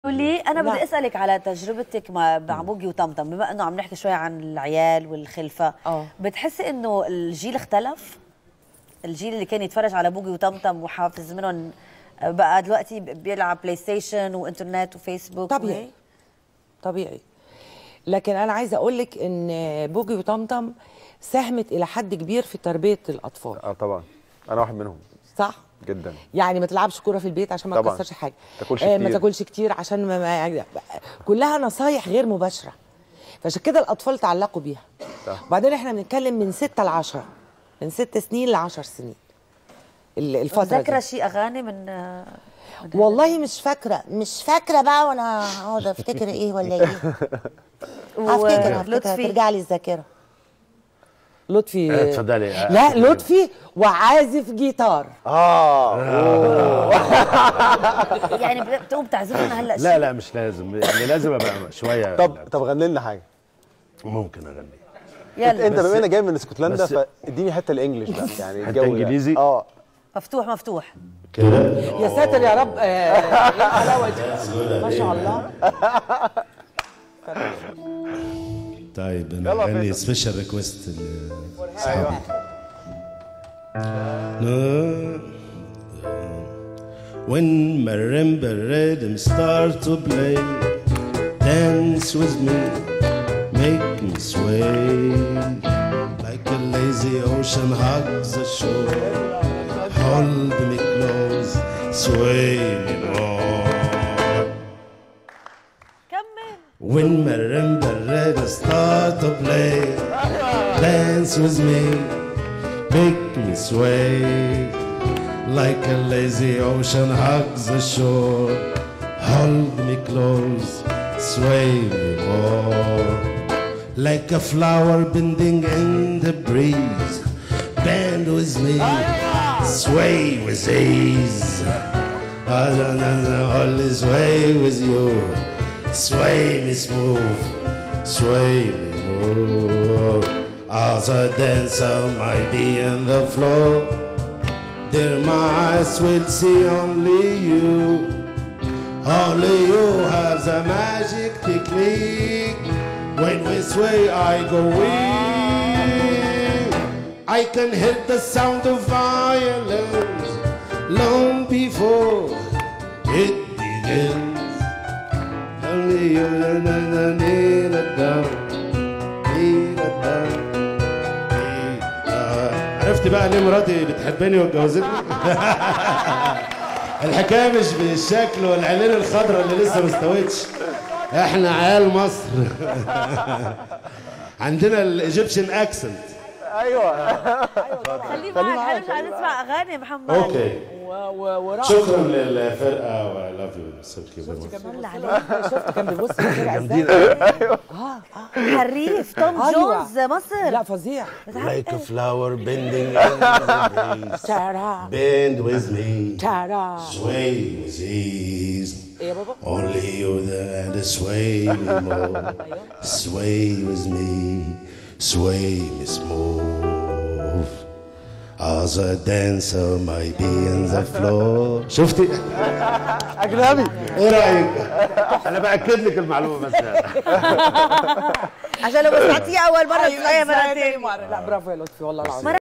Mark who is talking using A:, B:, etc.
A: لي انا بدي
B: لا.
A: اسالك على تجربتك مع مع بوجي وطمطم بما انه عم نحكي شوي عن العيال والخلفه
B: آه.
A: بتحسي انه الجيل اختلف الجيل اللي كان يتفرج على بوجي وطمطم وحافظ منهم بقى دلوقتي بيلعب بلاي ستيشن وانترنت وفيسبوك
B: طبيعي
A: وهيك؟
B: طبيعي لكن انا عايزه اقول لك ان بوجي وطمطم ساهمت الى حد كبير في تربيه الاطفال
C: اه طبعا انا واحد منهم
B: صح
C: جدا
B: يعني ما تلعبش كوره في البيت عشان ما
C: طبعاً.
B: تكسرش حاجه
C: تاكلش
B: آه ما
C: كتير.
B: تاكلش كتير عشان ما, ما كلها نصايح غير مباشره فعشان كده الاطفال تعلقوا بيها
C: صح.
B: وبعدين احنا بنتكلم من 6 ل 10 من 6 سنين ل 10 سنين ال- الفتره
A: متذكره
B: دي
A: شيء اغاني من من
B: والله مش فاكره مش فاكره بقى وانا اقعد افتكر ايه ولا ايه هفتكر هفتكر
A: لطفي
B: ترجع لي الذاكره لطفي
D: آه، اتفضلي. آه،
B: لا
D: اتفضلي.
B: لطفي وعازف جيتار
C: اه
A: يعني بتقوم تعزفنا هلا
D: لا لا مش لازم يعني لازم ابقى شويه
C: طب طب غني لنا حاجه
D: ممكن اغني
A: يلا
C: انت
D: بس-
C: بما انك جاي من اسكتلندا
D: بس-
C: فاديني حته الانجليش بقى يعني
D: حتة
C: الجو ده.
D: إنجليزي؟
C: اه
A: مفتوح مفتوح
D: كده
B: يا ساتر يا رب آه، ايه الحلاوه دي ما شاء الله
E: طيب انا
C: يلا
E: اغني
C: فيصل.
E: سبيشال ريكويست لاصحابي No. When marimba rhythm start to play, dance with me, make me sway like a lazy ocean hugs the shore. Hold me close, sway me more.
A: كمل
E: When marimba ready start to play, dance with me, make me sway like a lazy ocean hugs the shore. Hold me close, sway me more, like a flower bending in the breeze. Bend with me, sway with ease. I don't know, always sway with you. Sway me smooth, sway me move. As I dance, I might be in the floor. There my eyes will see only you. Only you have the magic technique. When we sway, I go weak. I can hear the sound of violence long before it begins. Only you na na na need a down, need a down. عرفت بقى ليه مراتي بتحبني واتجوزتني؟ الحكايه مش بالشكل والعينين الخضراء اللي لسه ما استوتش احنا عيال مصر عندنا الايجيبشن اكسنت
C: ايوه
A: خليه معك حنرجع نسمع اغاني محمد
E: اوكي
B: ورقص
E: شكرا للفرقه و I love you ثانك يو
A: الله عليك
B: شفت كان بيبص في الشارع ازاي
A: حريف توم
B: أيوة.
A: جونز مصر
B: لا فظيع
E: like a flower bending in the breeze
B: تارا
E: bend with me
B: تارا
E: sway with ease
B: ايه يا بابا
E: Only you that sway me more. sway with me, sway me smooth. As a dancer might be in the floor. شفتي؟
C: اجنبي
E: ايه رايك؟
D: انا باكد لك المعلومه بس
A: عشان لو ما سمعتيها اول مره تسمعيها مرتين
B: لا برافو يا لطفي والله العظيم